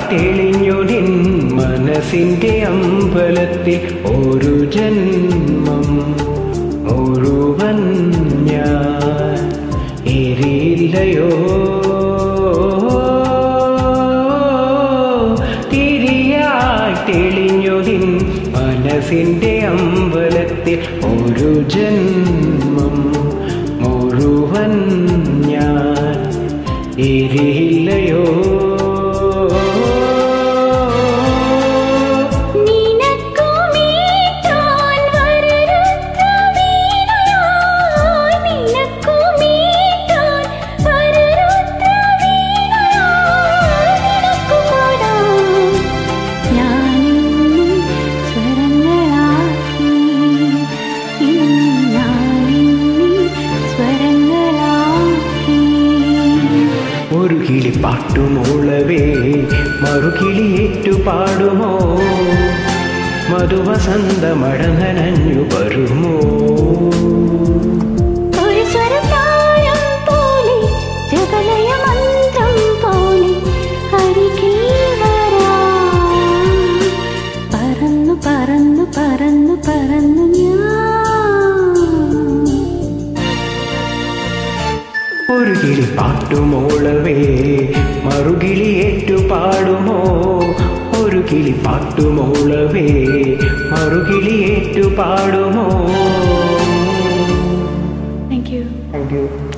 തെളിഞ്ഞു നിൻ മനസ്സിന്റെ അമ്പലത്തിൽ ഒരു ജന്മം മുഴുവൻ ഞാൻ എരിയില്ലയോ തിരിയായി തെളിഞ്ഞു നിൻ മനസ്സിന്റെ അമ്പലത്തിൽ ഒരു ജന്മം മുഴുവൻ ഞാൻ എരിയില്ലയോ നിനക്കുമീട്ടാൻ വരരുദ്രവീണയായി നിനക്കുമീട്ടാൻ വരരുദ്രവീണയായി നിനക്കുപാടാം ഞാനിന്നിൽ സ്വരങ്ങളാക്കി ഞാനിന്നിൽ സ്വരങ്ങളാക്കി ഒരു കിളി പാട്ടുമൂളവേ മറുകിളിയേറ്റു പാടുമോ മധുവസന്ത മടങ്ങനഞ്ഞു വരുമോ ഒരു സ്വരതാരം പോലെ ജഗലയ മന്ത്രം പോലെ അരികിൽ വരാം പറന്നു പറന്നു പറന്നു പറന്നു ഞാൻ ഒരു കിളി പാട്ടുമൂളവേ മറുകിളിയേറ്റു പാടുമോ ഒരു കിളി പാട്ടുമൂളവേ മറുകിളിയേറ്റു പാടുമോ താങ്ക് യു താങ്ക് യു